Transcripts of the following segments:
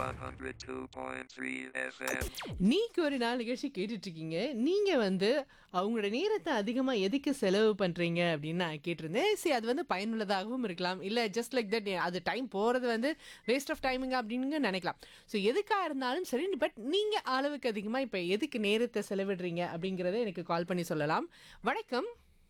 102.3 FM. நீக்கு ஒரு நாள் நிகழ்ச்சி கேட்டுட்டு இருக்கீங்க நீங்க வந்து அவங்களோட நேரத்தை அதிகமா எதுக்கு செலவு பண்றீங்க அப்படின்னு நான் கேட்டிருந்தேன் சரி அது வந்து பயனுள்ளதாகவும் இருக்கலாம் இல்ல ஜஸ்ட் லைக் தட் அது டைம் போறது வந்து வேஸ்ட் ஆஃப் டைமிங் அப்படின்னு நினைக்கலாம் ஸோ எதுக்கா இருந்தாலும் சரி பட் நீங்க அளவுக்கு அதிகமா இப்ப எதுக்கு நேரத்தை செலவிடுறீங்க அப்படிங்கறத எனக்கு கால் பண்ணி சொல்லலாம் வணக்கம்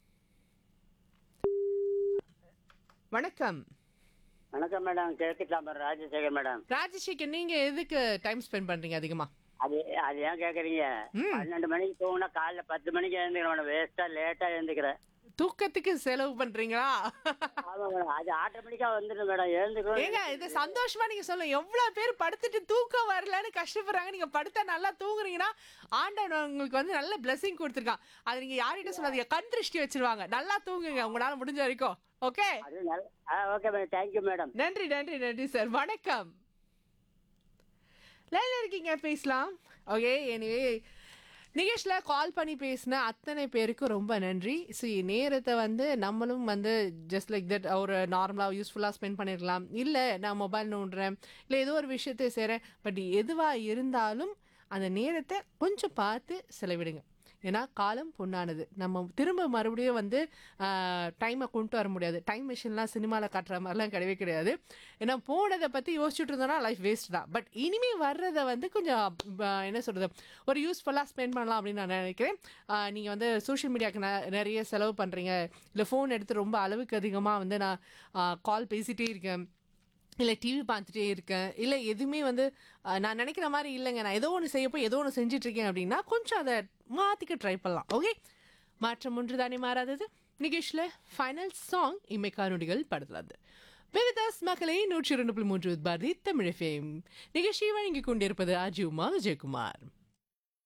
வணக்கம் வணக்கம் மேடம் கிழக்குலாம் ராஜசேகர் மேடம் ராஜசேகர் நீங்க எதுக்கு டைம் ஸ்பெண்ட் பண்றீங்க அதிகமா அது அது ஏன் கேக்குறீங்க ம். பன்னெண்டு மணிக்கு தூங்கினா காலைல பத்து மணிக்கு எழுந்துக்கிறேன் மேடம் வேஸ்டா லேட்டா எழுந்துக்கிறேன் தூக்கத்துக்கு செலவு பண்றீங்களா ஆமா மேடம் அது ஆட்டோமேட்டிக்கா வந்துடும் மேடம் எழுந்துக்கிறோம் ஏங்க இது சந்தோஷமா நீங்க சொல்லுங்க எவ்வளவு பேர் படுத்துட்டு தூக்கம் வரலன்னு கஷ்டப்படுறாங்க நீங்க படுத்தா நல்லா தூங்குறீங்கன்னா ஆண்டவன் உங்களுக்கு வந்து நல்ல blessing கொடுத்துருக்கான் அது நீங்க யார்கிட்ட சொல்லாதீங்க கண் திருஷ்டி வச்சிருவாங்க நல்லா தூங்குங்க உங்களால முடிஞ்ச வரைக்கும் ஓகே அது நல்ல ஓகே மேடம் தேங்க்யூ மேடம் நன்றி நன்றி நன்றி சார் வணக்கம் லைன்ல இருக்கீங்க பேசலாம் ஓகே எனிவே நிகேஷில் கால் பண்ணி பேசின அத்தனை பேருக்கும் ரொம்ப நன்றி ஸோ நேரத்தை வந்து நம்மளும் வந்து ஜஸ்ட் லைக் தட் ஒரு நார்மலாக யூஸ்ஃபுல்லாக ஸ்பெண்ட் பண்ணிருக்கலாம் இல்லை நான் மொபைல் நோண்டுறேன் இல்லை ஏதோ ஒரு விஷயத்தை செய்கிறேன் பட் எதுவாக இருந்தாலும் அந்த நேரத்தை கொஞ்சம் பார்த்து செலவிடுங்க ஏன்னா காலம் பொண்ணானது நம்ம திரும்ப மறுபடியும் வந்து டைமை கொண்டு வர முடியாது டைம் மிஷின்லாம் சினிமாவில் காட்டுற மாதிரிலாம் கிடையவே கிடையாது ஏன்னா போனதை பற்றி யோசிச்சுட்டு இருந்தோம்னா லைஃப் வேஸ்ட் தான் பட் இனிமேல் வர்றதை வந்து கொஞ்சம் ஆஹ், என்ன சொல்கிறது ஒரு யூஸ்ஃபுல்லாக ஸ்பெண்ட் பண்ணலாம் அப்படின்னு நான் நினைக்கிறேன் நீங்கள் வந்து சோஷியல் மீடியாவுக்கு நிறைய செலவு பண்ணுறீங்க இல்லை ஃபோன் எடுத்து ரொம்ப அளவுக்கு அதிகமாக வந்து நான் கால் பேசிகிட்டே இருக்கேன் இல்லை டிவி பார்த்துட்டே இருக்கேன் இல்லை எதுவுமே வந்து அஹ், நான் நினைக்கிற மாதிரி இல்லைங்க நான் ஏதோ ஒன்று செய்ய போய் ஏதோ ஒன்று செஞ்சுட்டு இருக்கேன் அப்படின்னா கொஞ்சம் அதை மாற்றிக்க ட்ரை பண்ணலாம் ஓகே மாற்றம் ஒன்று தானே மாறாதது நிகேஷில் ஃபைனல் சாங் இமைக்கா நொடிகள் படுத்தலாது விவிதாஸ் மக்களை நூற்றி இரண்டு புள்ளி மூன்று பாரதி தமிழ் எஃப்எம் நிகழ்ச்சியை வழங்கி கொண்டிருப்பது அஜி உமா விஜயகுமார்